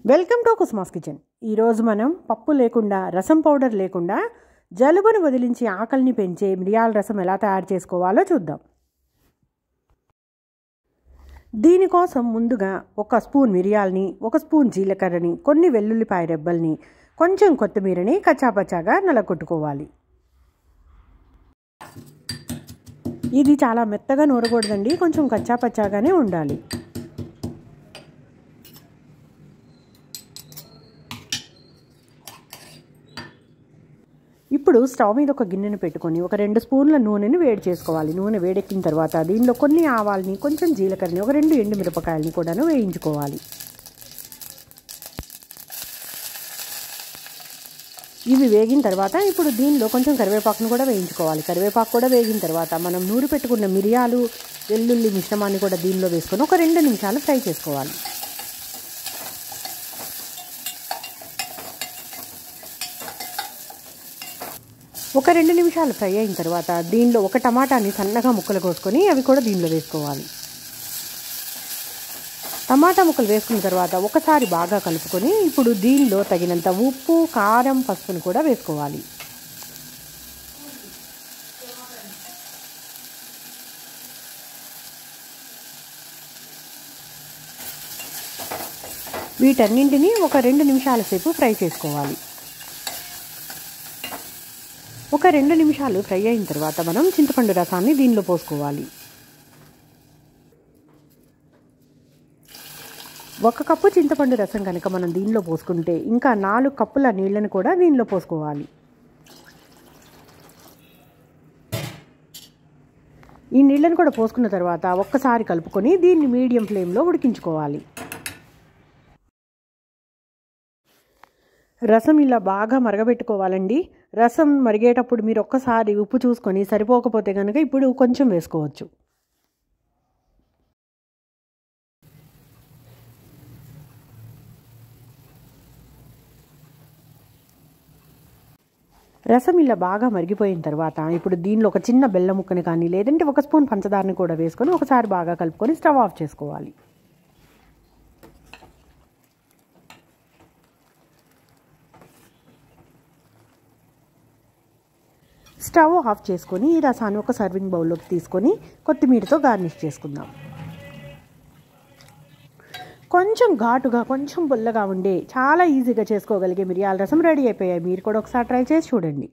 welcome to కుస్మాస్ kitchen ఈరోజు మనం పప్పు లేకుండా రసం పౌడర్ లేకుండా జలుబును వదిలించి ఆకలిని పెంచే మిరియాల రసం ఎలా తయారు చేసుకోవాలో చూద్దాం దీనికోసం ముందుగా ఒక స్పూన్ మిరియాలని ఒక స్పూన్ జీలకర్రని కొన్ని వెల్లుల్లిపాయ రెబ్బల్ని కొంచెం కొత్తిమీరని కచ్చాపచ్చాగా నలకొట్టుకోవాలి ఇది చాలా మెత్తగా నూరకూడదండి కొంచెం కచ్చాపచ్చాగానే ఉండాలి ఇప్పుడు స్టవ్ మీద ఒక గిన్నెను పెట్టుకొని ఒక రెండు స్పూన్ల నూనెని వేడి చేసుకోవాలి నూనె వేడెక్కిన తర్వాత దీనిలో కొన్ని ఆవాల్ని కొంచెం జీలకర్రని ఒక రెండు ఎండు మిరపకాయలని కూడాను వేయించుకోవాలి ఇవి వేగిన తర్వాత ఇప్పుడు దీనిలో కొంచెం కరివేపాకును కూడా వేయించుకోవాలి కరివేపాకు కూడా వేగిన తర్వాత మనం నూరు పెట్టుకున్న మిరియాలు వెల్లుల్లి మిశ్రమాన్ని కూడా దీనిలో వేసుకొని ఒక రెండు నిమిషాలు ఫ్రై చేసుకోవాలి ఒక రెండు నిమిషాలు ఫ్రై అయిన తర్వాత దీనిలో ఒక టమాటాని సన్నగా ముక్కలు కోసుకొని అవి కూడా దీనిలో వేసుకోవాలి టమాటా ముక్కలు వేసుకున్న తర్వాత ఒకసారి బాగా కలుపుకొని ఇప్పుడు దీనిలో తగినంత ఉప్పు కారం పసుపును కూడా వేసుకోవాలి వీటన్నింటినీ ఒక రెండు నిమిషాల సేపు ఫ్రై చేసుకోవాలి ఒక రెండు నిమిషాలు ఫ్రై అయిన తర్వాత మనం చింతపండు రసాన్ని దీనిలో పోసుకోవాలి ఒక కప్పు చింతపండు రసం కనుక మనం దీనిలో పోసుకుంటే ఇంకా నాలుగు కప్పుల నీళ్ళని కూడా దీనిలో పోసుకోవాలి ఈ నీళ్ళని కూడా పోసుకున్న తర్వాత ఒక్కసారి కలుపుకొని దీన్ని మీడియం ఫ్లేమ్లో ఉడికించుకోవాలి రసం ఇలా బాగా మరగబెట్టుకోవాలండి రసం మరిగేటప్పుడు మీరు ఒక్కసారి ఉప్పు చూసుకొని సరిపోకపోతే కనుక ఇప్పుడు కొంచెం వేసుకోవచ్చు రసం ఇలా బాగా మరిగిపోయిన తర్వాత ఇప్పుడు దీనిలో ఒక చిన్న బెల్లం ముక్కని కానీ లేదంటే ఒక స్పూన్ పంచదారని కూడా వేసుకొని ఒకసారి బాగా కలుపుకొని స్టవ్ ఆఫ్ చేసుకోవాలి స్టవ్ ఆఫ్ చేసుకొని ఈ రసాన్ని ఒక సర్వింగ్ బౌల్లోకి తీసుకొని కొత్తిమీరతో గార్నిష్ చేసుకుందాం కొంచెం ఘాటుగా కొంచెం పుల్లగా ఉండే చాలా ఈజీగా చేసుకోగలిగే మిరియాల రసం రెడీ అయిపోయాయి మీరు కూడా ఒకసారి ట్రై చేసి చూడండి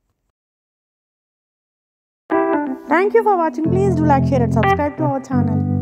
thank you for watching please do like share and subscribe to our channel